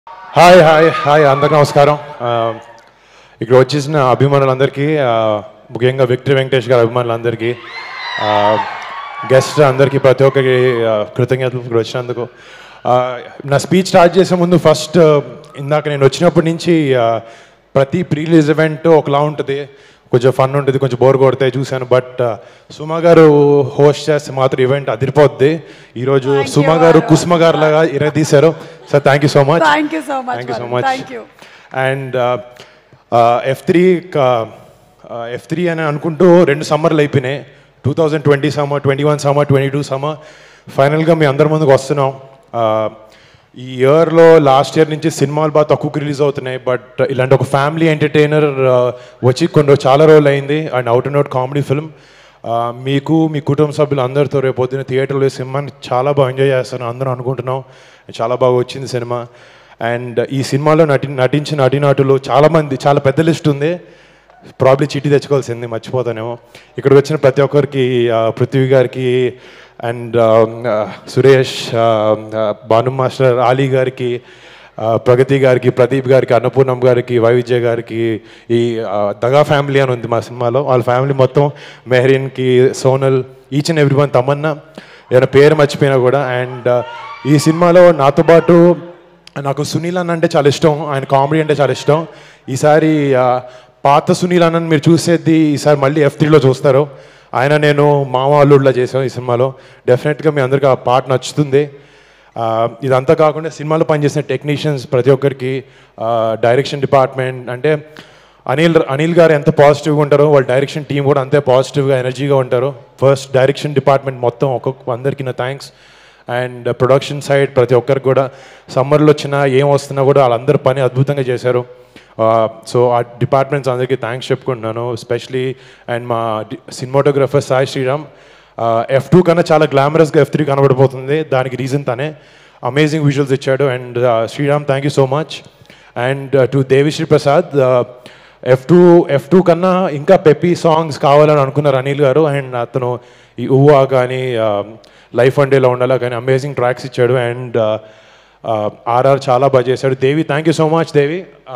Hi hi hi అందరికీ నమస్కారం ఆ, ఇక్కడ వచ్చేసిన అభిమానులందరికీ ఆ, ముఖ్యంగా విక్టరీ వెంకటేష్ గారి అభిమానులందరికీ ఆ, గెస్ట్ అందరికీ ప్రతి ఒక్కరికి ఆ, కృతజ్ఞతలు ఇక్కడ వచ్చినందుకు ఆ, నా స్పీచ్ స్టార్ట్ చేసే ముందు ఫస్ట్ ఇందాక నేను వచ్చినప్పటి నుంచి ఆ, ప్రతి ప్రీ రిలీజ్ ఈవెంట్ ఒకలా ఉంటుంది కొంచెం ఫన్ ఉంటుంది కొంచెం బోర్ కొడతాయి చూశాను బట్ సుమా గారు హోస్ట్ చేస్తే మాత్రం ఈవెంట్ అదిరిపోద్ది ఈరోజు Thank you. సుమా గారు కుసుమ గారు లాగా ఇరదీశారు sir thank you so much Thank you so much, thank you so Varun. Much Thank you. And F three F three అని అనుకుంటూ రెండు సమ్మర్లు అయిపోయినాయి two thousand twenty summer twenty one summer twenty two summer ఫైనల్గా మీ అందరి ముందుకు వస్తున్నాం Uh, ఈ ఇయర్లో లాస్ట్ ఇయర్ నుంచి సినిమాలు బాగా తక్కువకి రిలీజ్ అవుతున్నాయి బట్ ఇలాంటి ఒక ఫ్యామిలీ ఎంటర్టైనర్ వచ్చి కొన్ని చాలా రోజులు అయింది and out and out comedy film మీకు మీ కుటుంబ సభ్యులు అందరితో రేపు పొద్దున్న థియేటర్లో ఈ సినిమాని చాలా బాగా ఎంజాయ్ చేస్తాను అందరూ అనుకుంటున్నాం చాలా బాగా వచ్చింది సినిమా అండ్ ఈ సినిమాలో నటి నటించిన నటీనటులు చాలామంది చాలా పెద్ద లిస్ట్ ఉంది ప్రాబ్లీ చీటీ తెచ్చుకోవాల్సింది మర్చిపోతానేమో ఇక్కడికి వచ్చిన ప్రతి ఒక్కరికి ఆ, పృథ్వీ గారికి అండ్ సురేష్ ఆ, ఆ, భాను మాస్టర్ ఆలీ గారికి ఆ, ప్రగతి గారికి ప్రదీప్ గారికి అన్నపూర్ణం గారికి వైవిజయ గారికి ఈ ఆ, దగా ఫ్యామిలీ అని ఉంది మా సినిమాలో వాళ్ళ ఫ్యామిలీ మొత్తం మెహరీన్కి Sonal each and every one Tamannaah ఏదైనా పేరు మర్చిపోయినా కూడా అండ్ ఈ సినిమాలో నాతో పాటు నాకు సునీల్ అన్న అంటే చాలా ఇష్టం ఆయన కామెడీ అంటే చాలా ఇష్టం ఈసారి ఆ, పాత సునీల్ అన్నని మీరు చూసేది ఈసారి మళ్ళీ ఎఫ్ త్రీలో చూస్తారు ఆయన నేను మామ అల్లుడిలా చేసాం ఈ సినిమాలో డెఫినెట్గా మీ అందరికీ ఆ పాట నచ్చుతుంది ఆ, ఇదంతా కాకుండా సినిమాలో పనిచేసిన టెక్నీషియన్స్ ప్రతి ఒక్కరికి డైరెక్షన్ డిపార్ట్మెంట్ అంటే అనిల్ అనిల్ గారు ఎంత పాజిటివ్గా ఉంటారో వాళ్ళ డైరెక్షన్ టీం కూడా అంతే పాజిటివ్గా ఎనర్జీగా ఉంటారు ఫస్ట్ డైరెక్షన్ డిపార్ట్మెంట్ మొత్తం ఒక్కొక్క అందరికీ నా థ్యాంక్స్ అండ్ ప్రొడక్షన్ సైడ్ ప్రతి ఒక్కరికి కూడా సమ్మర్లో వచ్చినా ఏం వస్తున్నా కూడా వాళ్ళందరూ పని అద్భుతంగా చేశారు సో ఆ డిపార్ట్మెంట్స్ అందరికీ థ్యాంక్స్ చెప్పుకుంటున్నాను ఎస్పెషలీ అండ్ మా cinematographer Sai Sriram F two కన్నా చాలా గ్లామరస్గా ఎఫ్ త్రీ కనబడిపోతుంది దానికి రీజన్ తనే అమేజింగ్ విజువల్స్ ఇచ్చాడు and Sriram thank you so much and to Devi Sri Prasad F two F two కన్నా ఇంకా పెప్పీ సాంగ్స్ కావాలని అనుకున్నారు అనిల్ గారు అండ్ అతను ఈ ఊవా కానీ లైఫ్ అండ్ డేలో ఉండాలా కానీ అమేజింగ్ ట్రాక్స్ ఇచ్చాడు అండ్ ఆర్ఆర్ చాలా బాగా చేశాడు Devi thank you so much Devi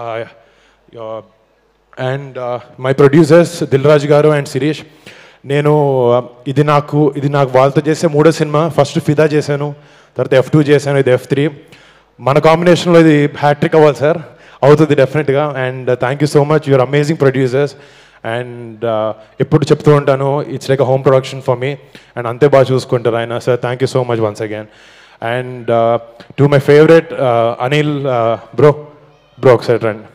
and my producers Dil Raju garu and Sirish నేను uh, ఇది నాకు ఇది నాకు వాళ్ళతో చేసే మూడో సినిమా ఫస్ట్ ఫిదా చేశాను తర్వాత ఎఫ్ టూ చేశాను ఇది ఎఫ్ త్రీ మన కాంబినేషన్లో ఇది హ్యాట్రిక్ అవ్వాలి సార్ అవుతుంది డెఫినెట్గా and thank you so much your amazing producers and ఎప్పుడు చెప్తూ ఉంటాను it's like home production for మీ అండ్ అంతే బాగా చూసుకుంటారు ఆయన sir thank you so much once again and to my favourite Anil bro bro ఒకసారి రండి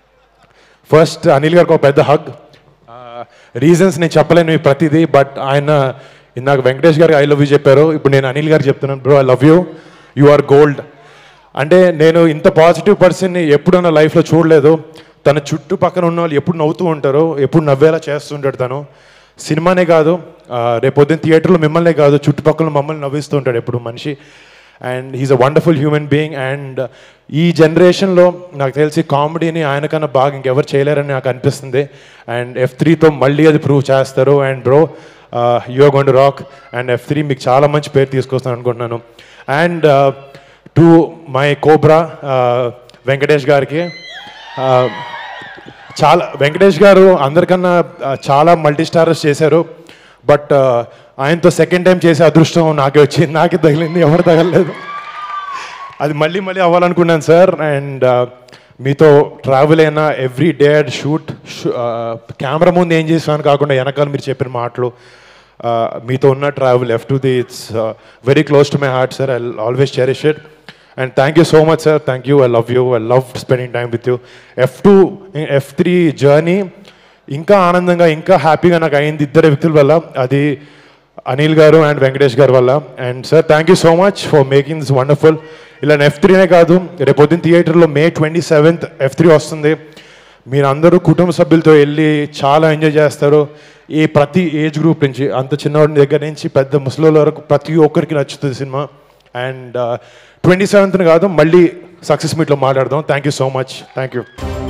ఫస్ట్ అనిల్ గారికి ఒక పెద్ద హగ్ రీజన్స్ నేను చెప్పలేను ఈ ప్రతిదీ బట్ ఆయన ఇందాక వెంకటేష్ గారికి ఐ లవ్ యూ చెప్పారు ఇప్పుడు నేను అనిల్ గారికి చెప్తున్నాను bro I love you you are gold అంటే నేను ఇంత పాజిటివ్ పర్సన్ని ఎప్పుడు నా లైఫ్లో చూడలేదు తన చుట్టుపక్కన ఉన్న వాళ్ళు ఎప్పుడు నవ్వుతూ ఉంటారు ఎప్పుడు నవ్వేలా చేస్తుంటాడు తను సినిమానే కాదు ఆ, రేపొద్దున థియేటర్లో మిమ్మల్నే కాదు చుట్టుపక్కల మమ్మల్ని నవ్విస్తూ ఉంటాడు ఎప్పుడు మనిషి and he's a wonderful human being and ఈ జనరేషన్లో నాకు తెలిసి కామెడీని ఆయనకన్నా బాగా ఇంకెవరు చేయలేరని నాకు అనిపిస్తుంది అండ్ ఎఫ్ త్రీతో మళ్ళీ అది ప్రూవ్ చేస్తారు and bro you're gone rock and F three మీకు చాలా మంచి పేరు తీసుకొస్తాను అనుకుంటున్నాను and to my cobra Venkatesh గారికి uh, చాలా వెంకటేష్ గారు అందరికన్నా ఆ, చాలా మల్టీ స్టారర్స్ చేశారు బట్ ఆయనతో సెకండ్ టైం చేసే అదృష్టం నాకే వచ్చింది నాకే తగిలింది ఎవరు తగలలేదు అది మళ్ళీ మళ్ళీ అవ్వాలనుకున్నాను సార్ అండ్ మీతో ట్రావెల్ అయిన every day at shoot camera ముందు ఏం చేసాను కాకుండా వెనకాల మీరు చెప్పిన మాటలు ఆ, మీతో ఉన్న travel F two the it's very close to my heart sir I always cherish it and thank you so much sir thank you I love you I love spending time with you F two F three journey ఇంకా ఆనందంగా ఇంకా హ్యాపీగా నాకు అయింది ఇద్దరు వ్యక్తుల వల్ల అది అనిల్ గారు అండ్ వెంకటేష్ గారి వల్ల and sir thank you so much for making this wonderful ఇలా ఎఫ్ త్రీనే కాదు రేపు పొద్దున్న థియేటర్లో May twenty seventh F three వస్తుంది మీరు అందరూ కుటుంబ సభ్యులతో వెళ్ళి చాలా ఎంజాయ్ చేస్తారు ఈ ప్రతి ఏజ్ గ్రూప్ నుంచి అంత చిన్నవాడి దగ్గర నుంచి పెద్ద ముసలి వరకు ప్రతి ఒక్కరికి నచ్చుతుంది సినిమా అండ్ ట్వంటీ సెవెంత్ని కాదు మళ్ళీ సక్సెస్ మీట్లో మాట్లాడదాం thank you so much thank you